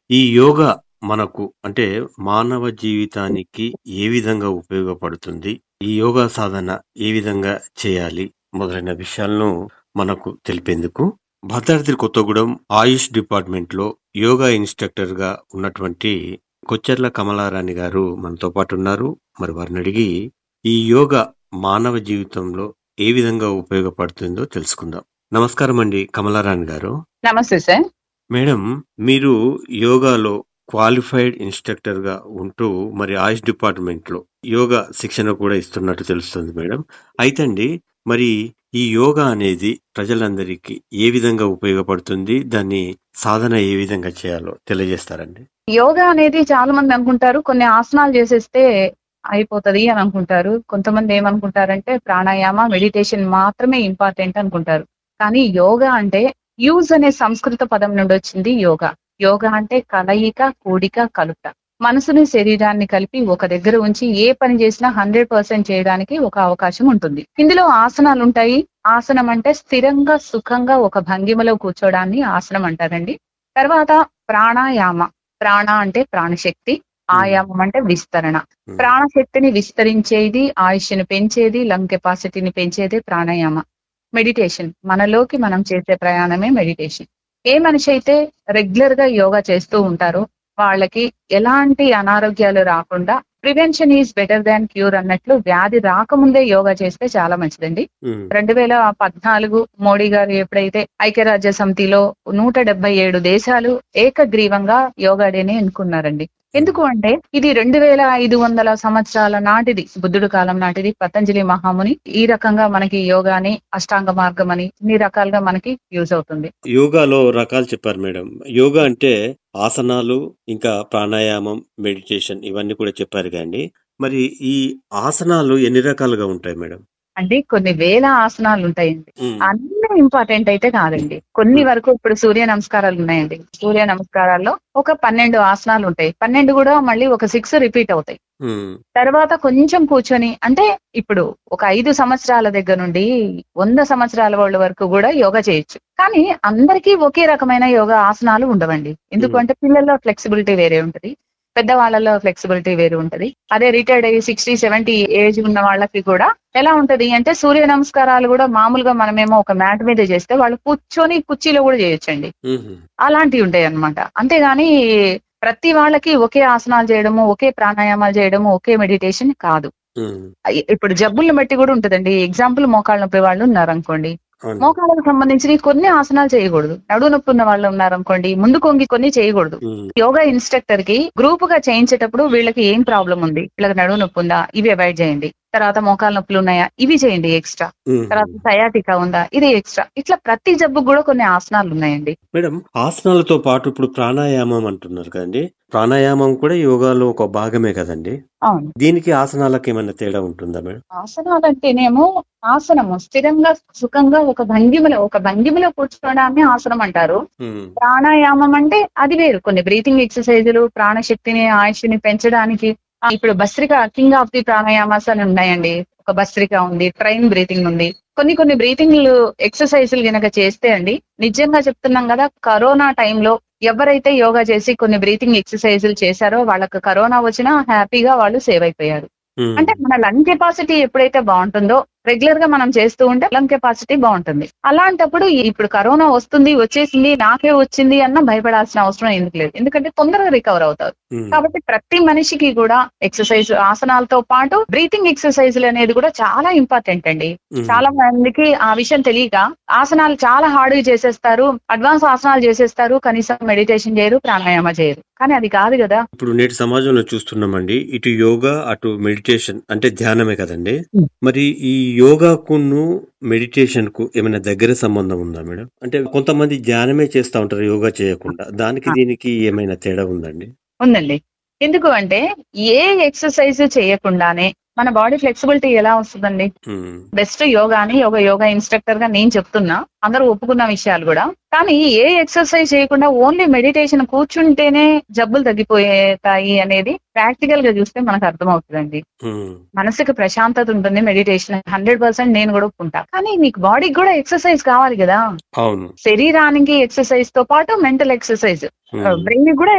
ఈ యోగా మనకు అంటే మానవ జీవితానికి ఏ విధంగా ఉపయోగపడుతుంది? ఈ యోగా సాధన ఏ విధంగా చేయాలి? మొదలైన విషయాలను మనకు తెలిపేందుకు భద్రాద్రి కొత్తగూడెం ఆయుష్ డిపార్ట్మెంట్ లో యోగా ఇన్స్ట్రక్టర్ గా ఉన్నటువంటి కొచ్చెర్ల కమలారాణి గారు మనతో పాటు ఉన్నారు. మరి వారిని అడిగి ఈ యోగా మానవ జీవితంలో ఏ విధంగా ఉపయోగపడుతుందో తెలుసుకుందాం. నమస్కారం అండి కమలారాణి గారు. నమస్తే సార్ మేడం మీరు యోగాలో క్వాలిఫైడ్ ఇన్స్ట్రక్టర్ గా ఉంటూ మరి ఆయుష్ డిపార్ట్మెంట్ లో యోగా శిక్షణ కూడా ఇస్తున్నట్టు తెలుస్తుంది మేడం. అయితే అండి మరి ఈ యోగా అనేది ప్రజలందరికీ ఏ విధంగా ఉపయోగపడుతుంది? దాన్ని సాధన ఏ విధంగా చేయాలో తెలియజేస్తారండి? యోగా అనేది చాలా మంది అనుకుంటారు కొన్ని ఆసనాలు చేసేస్తే అయిపోతది అని అనుకుంటారు కొంతమంది ఏమనుకుంటారంటే ప్రాణాయామ మెడిటేషన్ మాత్రమే ఇంపార్టెంట్ అనుకుంటారు కానీ యోగా అంటే యూజ్ అనే సంస్కృత పదం నుండి వచ్చింది యోగా యోగా అంటే కలయిక కూడిక కలుట మనసుని శరీరాన్ని కలిపి ఒక దగ్గర ఉంచి ఏ పని చేసినా హండ్రెడ్ పర్సెంట్ చేయడానికి ఒక అవకాశం ఉంటుంది ఇందులో ఆసనాలు ఉంటాయి ఆసనం అంటే స్థిరంగా సుఖంగా ఒక భంగిమలో కూర్చోడాన్ని ఆసనం అంటారండి తర్వాత ప్రాణాయామ ప్రాణ అంటే ప్రాణశక్తి ఆయామం అంటే విస్తరణ ఉమ్, ప్రాణశక్తిని విస్తరించేది ఆయుష్ని పెంచేది లంగ్ కెపాసిటీని పెంచేది ప్రాణాయామ మెడిటేషన్ మనలోకి మనం చేసే ప్రయాణమే మెడిటేషన్ ఏ మనిషి అయితే రెగ్యులర్ గా యోగా చేస్తూ ఉంటారో వాళ్ళకి ఎలాంటి అనారోగ్యాలు రాకుండా prevention is better than cure అన్నట్లు వ్యాధి రాకముందే యోగా చేస్తే చాలా మంచిదండి ఉమ్, రెండు వేల పద్నాలుగు మోడీ గారు ఎప్పుడైతే ఐక్యరాజ్య సమితిలో నూట డెబ్బై ఏడు దేశాలు ఏకగ్రీవంగా యోగా డేని ఎన్నుకున్నారండి ఎందుకు అంటే ఇది రెండు వేల ఐదు వందల సంవత్సరాల నాటిది బుద్ధుడు కాలం నాటిది పతంజలి మహాముని ఈ రకంగా మనకి యోగాని అష్టాంగ మార్గం అని ఇన్ని రకాలుగా మనకి యూజ్ అవుతుంది యోగాలో రకాలు చెప్పారు మేడం. యోగా అంటే ఆసనాలు ఇంకా ప్రాణాయామం మెడిటేషన్ ఇవన్నీ కూడా చెప్పారు కానీ మరి ఈ ఆసనాలు ఎన్ని రకాలుగా ఉంటాయి మేడం? అంటే కొన్ని వేల ఆసనాలు ఉంటాయండి ఉమ్, అన్ని ఇంపార్టెంట్ అయితే కాదండి కొన్ని వరకు ఇప్పుడు సూర్య నమస్కారాలు ఉన్నాయండి సూర్య నమస్కారాల్లో ఒక పన్నెండు ఆసనాలు ఉంటాయి పన్నెండు కూడా మళ్ళీ ఒక సిక్స్ రిపీట్ అవుతాయి ఉమ్, తర్వాత కొంచెం కూర్చొని అంటే ఇప్పుడు ఒక ఐదు సంవత్సరాల దగ్గర నుండి వంద సంవత్సరాల వాళ్ళ వరకు కూడా యోగా చేయొచ్చు కానీ అందరికీ ఒకే రకమైన యోగా ఆసనాలు ఉండవండి ఎందుకంటే పిల్లల్లో ఫ్లెక్సిబిలిటీ వేరే ఉంటది పెద్దవాళ్ళలో ఫ్లెక్సిబిలిటీ వేరే ఉంటది అదే రిటైర్డ్ అయ్యి సిక్స్టీ సెవెంటీ ఏజ్ ఉన్న వాళ్ళకి కూడా ఎలా ఉంటది అంటే సూర్య నమస్కారాలు కూడా మామూలుగా మనమేమో ఒక మ్యాట్ మీద చేస్తే వాళ్ళు కూర్చొని కుర్చీలో కూడా చేయొచ్చండి ఉమ్, అలాంటివి ఉంటాయి అన్నమాట అంతేగాని ప్రతి వాళ్ళకి ఒకే ఆసనాలు చేయడము ఒకే ప్రాణాయామాలు చేయడము ఒకే మెడిటేషన్ కాదు ఉమ్, ఇ- ఇప్పుడు జబ్బుల్ని బట్టి కూడా ఉంటదండి ఎగ్జాంపుల్ మోకాళ్ళ నొప్పి వాళ్ళు ఉన్నారు అనుకోండి అవును. మోకాళ్ళకు సంబంధించి కొన్ని ఆసనాలు చేయకూడదు నడువు నొప్పి ఉన్న వాళ్ళు ఉన్నారు అనుకోండి ముందు కొంగి కొన్ని చేయకూడదు ఉమ్, యోగా ఇన్స్ట్రక్టర్ కి గ్రూప్ గా చేయించేటప్పుడు వీళ్ళకి ఏం ప్రాబ్లం ఉంది వీళ్ళకి నడువు నొప్పి ఉందా ఇవి అవాయిడ్ చేయండి తర్వాత మోకాళ్ళ నొప్పులు ఉన్నాయా ఇవి చేయండి ఎక్స్ట్రా ఉమ్. తర్వాత సయాటికా ఉందా ఇది ఎక్స్ట్రా ఇట్లా ప్రతి జబ్బుకు కూడా కొన్ని ఆసనాలు ఉన్నాయండి మేడం ఆసనాలతో పాటు ఇప్పుడు ప్రాణాయామం అంటున్నారు కదండి ప్రాణాయామం కూడా యోగాలో ఒక భాగమే కదండి అవును దీనికి ఆసనాలకు ఏమైనా తేడా ఉంటుందా మేడం ఆసనాలు అంటేనేమో ఆసనము స్థిరంగా సుఖంగా ఒక భంగిమలో ఒక భంగిమలో కూర్చోవడాన్ని ఆసనం అంటారు ఉమ్, ప్రాణాయామం అంటే అది వేరు కొన్ని బ్రీతింగ్ ఎక్సర్సైజులు ప్రాణశక్తిని ఆయుష్ని పెంచడానికి ఆ, ఇప్పుడు bhastrika king of the pranayamas అని ఉన్నాయండి ఒక భస్త్రిక ఉంది ట్రైన్ బ్రీతింగ్ ఉంది కొన్ని కొన్ని బ్రీతింగ్లు ఎక్సర్సైజులు గనక చేస్తే అండి నిజంగా చెప్తున్నాం కదా కరోనా టైంలో ఎవరైతే యోగా చేసి కొన్ని బ్రీతింగ్ ఎక్సర్సైజులు చేశారో వాళ్ళకి కరోనా వచ్చినా హ్యాపీగా వాళ్ళు సేవ్ అయిపోయారు ఉమ్, అంటే మన లంగ్ కెపాసిటీ ఎప్పుడైతే బాగుంటుందో రెగ్యులర్ గా మనం చేస్తూ ఉంటే లంగ్ కెపాసిటీ బాగుంటుంది అలాంటప్పుడు ఇప్పుడు కరోనా వస్తుంది వచ్చేసింది నాకే వచ్చింది అన్న భయపడాల్సిన అవసరం ఎందుకు లేదు ఎందుకంటే తొందరగా రికవర్ అవుతారు ఉమ్, కాబట్టి ప్రతి మనిషికి కూడా ఎక్సర్సైజ్ ఆసనాలతో పాటు బ్రీతింగ్ ఎక్సర్సైజులు అనేది కూడా చాలా ఇంపార్టెంట్ అండి ఉమ్, చాలా మందికి ఆ విషయం తెలియక ఆసనాలు చాలా హార్డ్ గా చేసేస్తారు అడ్వాన్స్ ఆసనాలు చేసేస్తారు కనీసం మెడిటేషన్ చేయరు ప్రాణాయామ చేయరు కానీ అది కాదు కదా ఇప్పుడు నేటి సమాజంలో చూస్తున్నామండి ఇటు యోగా అటు మెడిటేషన్ అంటే ధ్యానమే కదండి ఉమ్. మరి ఈ యోగాకును మెడిటేషన్ కు ఏమైనా దగ్గర సంబంధం ఉందా మేడం అంటే కొంతమంది ధ్యానమే చేస్తా ఉంటారు యోగా చేయకుండా దానికి ఆ. దీనికి ఏమైనా తేడా ఉందండి ఉందండి ఎందుకు అంటే ఏ ఎక్సర్సైజ్ చేయకుండానే మన బాడీ ఫ్లెక్సిబిలిటీ ఎలా వస్తుందండి ఉమ్, బెస్ట్ యోగా అని ఒక యోగా ఇన్స్ట్రక్టర్ గా నేను చెప్తున్నా అందరూ ఒప్పుకున్న విషయాలు కూడా కానీ ఏ ఎక్సర్సైజ్ చేయకుండా ఓన్లీ మెడిటేషన్ కూర్చుంటేనే జబ్బులు తగ్గిపోతాయి అనేది ప్రాక్టికల్ గా చూస్తే మనకు అర్థమవుతుందండి ఉమ్, మనసుకి ప్రశాంతత ఉంటుంది మెడిటేషన్ హండ్రెడ్ పర్సెంట్ నేను కూడా ఒప్పుకుంటా కానీ నీకు బాడీకి కూడా ఎక్సర్సైజ్ కావాలి కదా అవును శరీరానికి ఎక్సర్సైజ్ తో పాటు మెంటల్ ఎక్సర్సైజ్ ఉమ్. బ్రెయిన్ కూడా